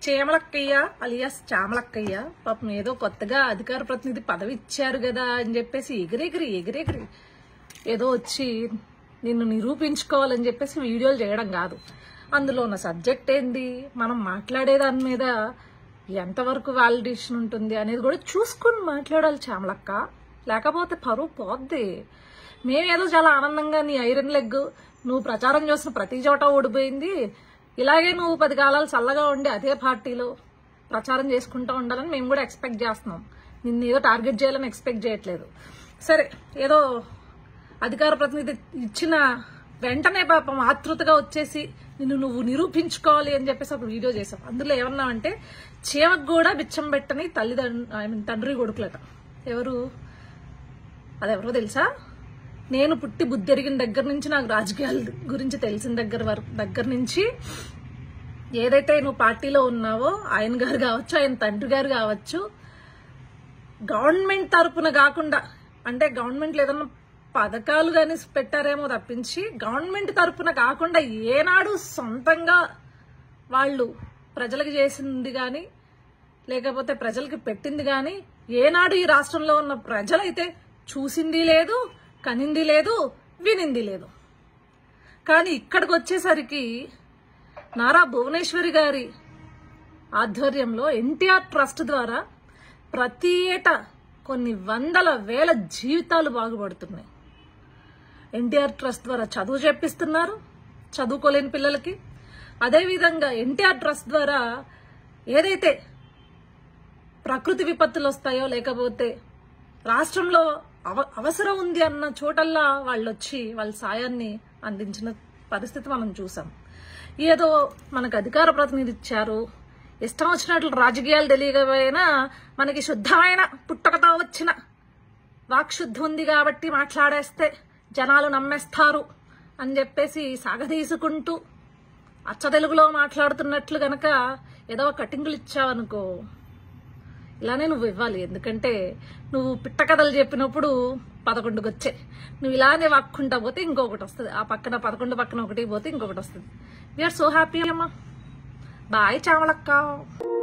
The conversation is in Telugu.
చేమలక్కయ్య అలియాస్ చామలక్కయ్య పాపం ఏదో కొత్తగా అధికార ప్రతినిధి పదవి ఇచ్చారు కదా అని చెప్పేసి ఎగిరెగిరి ఎగిరెగిరి ఏదో వచ్చి నిన్ను నిరూపించుకోవాలని చెప్పేసి వీడియోలు చేయడం కాదు అందులో ఉన్న సబ్జెక్ట్ ఏంది మనం మాట్లాడే దాని మీద ఎంతవరకు వాలిడేషన్ ఉంటుంది అనేది కూడా చూసుకుని మాట్లాడాలి చామలక్క లేకపోతే పరువు పోద్ది మేమేదో చాలా ఆనందంగా నీ ఐరన్ లెగ్ నువ్వు ప్రచారం చేసిన ప్రతి చోట ఓడిపోయింది ఇలాగే నువ్వు పది కాలాలు చల్లగా ఉండి అదే పార్టీలో ప్రచారం చేసుకుంటూ ఉండాలని మేము కూడా ఎక్స్పెక్ట్ చేస్తున్నాం నిన్ను ఏదో టార్గెట్ చేయాలని ఎక్స్పెక్ట్ చేయట్లేదు సరే ఏదో అధికార ప్రతినిధి ఇచ్చిన వెంటనే పాపం ఆతృతగా వచ్చేసి నిన్ను నువ్వు నిరూపించుకోవాలి అని చెప్పేసి ఒక వీడియో చేసాం అందులో ఏమన్నావంటే చీమకు కూడా బిచ్చం పెట్టని తల్లిదండ్రు ఐ మీన్ తండ్రి కొడుకులట ఎవరు అదెవరో తెలుసా నేను పుట్టి బుద్ధి ఎరిగిన దగ్గర నుంచి నాకు రాజకీయాల గురించి తెలిసిన దగ్గర వరకు దగ్గర నుంచి ఏదైతే నువ్వు పార్టీలో ఉన్నావో ఆయన గారు కావచ్చు ఆయన తండ్రి గారు కావచ్చు గవర్నమెంట్ తరపున కాకుండా అంటే గవర్నమెంట్ ఏదన్నా పథకాలు కానీ పెట్టారేమో తప్పించి గవర్నమెంట్ తరపున కాకుండా ఏనాడు సొంతంగా వాళ్ళు ప్రజలకు చేసింది కానీ లేకపోతే ప్రజలకి పెట్టింది కానీ ఏనాడు ఈ రాష్ట్రంలో ఉన్న ప్రజలైతే చూసింది లేదు కనింది లేదు వినింది లేదు కానీ ఇక్కడికి వచ్చేసరికి నారా భువనేశ్వరి గారి ఆధ్వర్యంలో ఎన్టీఆర్ ట్రస్ట్ ద్వారా ప్రతి ఏటా కొన్ని వందల వేల జీవితాలు బాగుపడుతున్నాయి ఎన్టీఆర్ ట్రస్ట్ ద్వారా చదువు చెప్పిస్తున్నారు చదువుకోలేని పిల్లలకి అదేవిధంగా ఎన్టీఆర్ ట్రస్ట్ ద్వారా ఏదైతే ప్రకృతి విపత్తులు వస్తాయో లేకపోతే రాష్ట్రంలో అవ అవసరం ఉంది అన్న చోటల్లా వాళ్ళు వచ్చి వాళ్ళ సాయాన్ని అందించిన పరిస్థితి మనం చూసాం ఏదో మనకు అధికార ప్రతినిధి ఇచ్చారు ఇష్టం వచ్చినట్లు రాజకీయాలు తెలియకపోయినా మనకి శుద్ధమైన పుట్టకతో వచ్చిన వాక్శుద్ధి ఉంది కాబట్టి మాట్లాడేస్తే జనాలు నమ్మేస్తారు అని చెప్పేసి సాగదీసుకుంటూ అచ్చ తెలుగులో మాట్లాడుతున్నట్లు గనక ఏదో కటింగులు ఇచ్చావనుకో ఇలానే నువ్వు ఇవ్వాలి ఎందుకంటే నువ్వు పిట్ట కథలు చెప్పినప్పుడు పదకొండుకి వచ్చే నువ్వు ఇలానే వాక్కుంటా పోతే ఇంకొకటి వస్తుంది ఆ పక్కన పదకొండు పక్కన ఒకటి పోతే ఇంకొకటి వస్తుంది వీఆర్ సో హ్యాపీ అమ్మా బాయ్ చామలక్క